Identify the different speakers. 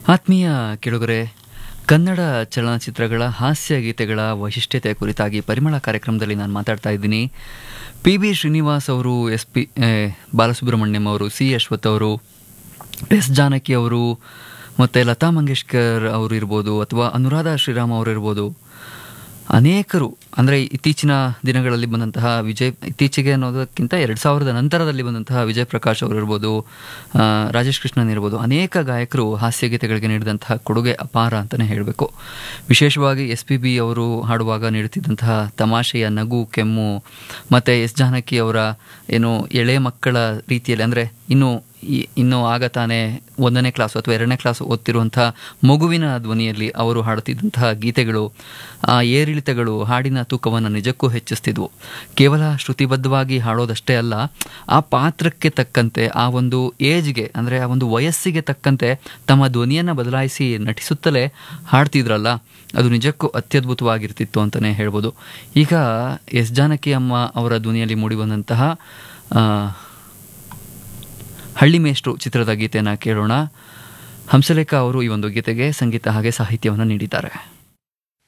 Speaker 1: ಆತ್ಮೀಯ ಕೆಳಗರೆ ಕನ್ನಡ ಚಲನಚಿತ್ರಗಳ ಹಾಸ್ಯ ಗೀತೆಗಳ ವೈಶಿಷ್ಟ್ಯತೆ ಕುರಿತಾಗಿ ಪರಿಮಳ ಕಾರ್ಯಕ್ರಮದಲ್ಲಿ ನಾನು ಮಾತಾಡ್ತಾ ಇದ್ದೀನಿ ಪಿ ಬಿ ಶ್ರೀನಿವಾಸ್ ಅವರು ಎಸ್ ಪಿ ಬಾಲಸುಬ್ರಹ್ಮಣ್ಯಂ ಅವರು ಸಿ ಅಶ್ವಥ್ ಅವರು ಎಸ್ ಜಾನಕಿ ಅವರು ಮತ್ತು ಲತಾ ಮಂಗೇಶ್ಕರ್ ಅವರು ಇರ್ಬೋದು ಅಥವಾ ಅನುರಾಧ ಶ್ರೀರಾಮ್ ಅವರು ಇರ್ಬೋದು ಅನೇಕರು ಅಂದರೆ ಇತ್ತೀಚಿನ ದಿನಗಳಲ್ಲಿ ಬಂದಂತಹ ವಿಜಯ್ ಇತ್ತೀಚೆಗೆ ಅನ್ನೋದಕ್ಕಿಂತ ಎರಡು ಸಾವಿರದ ನಂತರದಲ್ಲಿ ಬಂದಂತಹ ವಿಜಯ್ ಪ್ರಕಾಶ್ ಅವರು ಇರ್ಬೋದು ಆ, ರಾಜೇಶ್ ಕೃಷ್ಣನ್ ಇರ್ಬೋದು ಅನೇಕ ಗಾಯಕರು ಹಾಸ್ಯಗೀತೆಗಳಿಗೆ ನೀಡಿದಂತಹ ಕೊಡುಗೆ ಅಪಾರ ಅಂತಲೇ ಹೇಳಬೇಕು ವಿಶೇಷವಾಗಿ ಎಸ್ ಪಿ ಬಿ ಅವರು ಹಾಡುವಾಗ ನೀಡುತ್ತಿದ್ದಂತಹ ತಮಾಷೆಯ ನಗು ಕೆಮ್ಮು ಮತ್ತು ಎಸ್ ಜಾನಕಿ ಅವರ ಏನು ಎಳೆ ಮಕ್ಕಳ ರೀತಿಯಲ್ಲಿ ಅಂದರೆ ಇನ್ನು ಈ- ಇನ್ನು ಆಗ ತಾನೇ ಒಂದನೇ ಕ್ಲಾಸು ಅಥವಾ ಎರಡನೇ ಕ್ಲಾಸ್ ಓದ್ತಿರುವಂಥ ಮಗುವಿನ ಧ್ವನಿಯಲ್ಲಿ ಅವರು ಹಾಡುತ್ತಿದ್ದಂತಹ ಗೀತೆಗಳು ಆ ಏರಿಳಿತಗಳು ಹಾಡಿನ ತೂಕವನ್ನು ನಿಜಕ್ಕೂ ಹೆಚ್ಚಿಸ್ತಿದ್ವು ಕೇವಲ ಶ್ರುತಿಬದ್ಧವಾಗಿ ಹಾಡೋದಷ್ಟೇ ಅಲ್ಲ ಆ ಪಾತ್ರಕ್ಕೆ ತಕ್ಕಂತೆ ಆ ಒಂದು ಏಜ್ಗೆ ಅಂದರೆ ಆ ಒಂದು ವಯಸ್ಸಿಗೆ ತಕ್ಕಂತೆ ತಮ್ಮ ಧ್ವನಿಯನ್ನು ಬದಲಾಯಿಸಿ ನಟಿಸುತ್ತಲೇ ಹಾಡ್ತಿದ್ರಲ್ಲ ಅದು ನಿಜಕ್ಕೂ ಅತ್ಯದ್ಭುತವಾಗಿರ್ತಿತ್ತು ಅಂತಲೇ ಹೇಳ್ಬೋದು ಈಗ ಎಸ್ ಜಾನಕಿ ಅಮ್ಮ ಅವರ ಧ್ವನಿಯಲ್ಲಿ ಮೂಡಿಬಂದಂತಹ ಆ, ಹಳ್ಳಿ ಮೇಷ್ಟ್ರು ಚಿತ್ರದ ಗೀತೆಯನ್ನು ಕೇಳೋಣ ಹಂಸಲೇಖ ಅವರು ಈ ಒಂದು ಗೀತೆಗೆ ಸಂಗೀತ ಹಾಗೆ ಸಾಹಿತ್ಯವನ್ನು ನೀಡಿದ್ದಾರೆ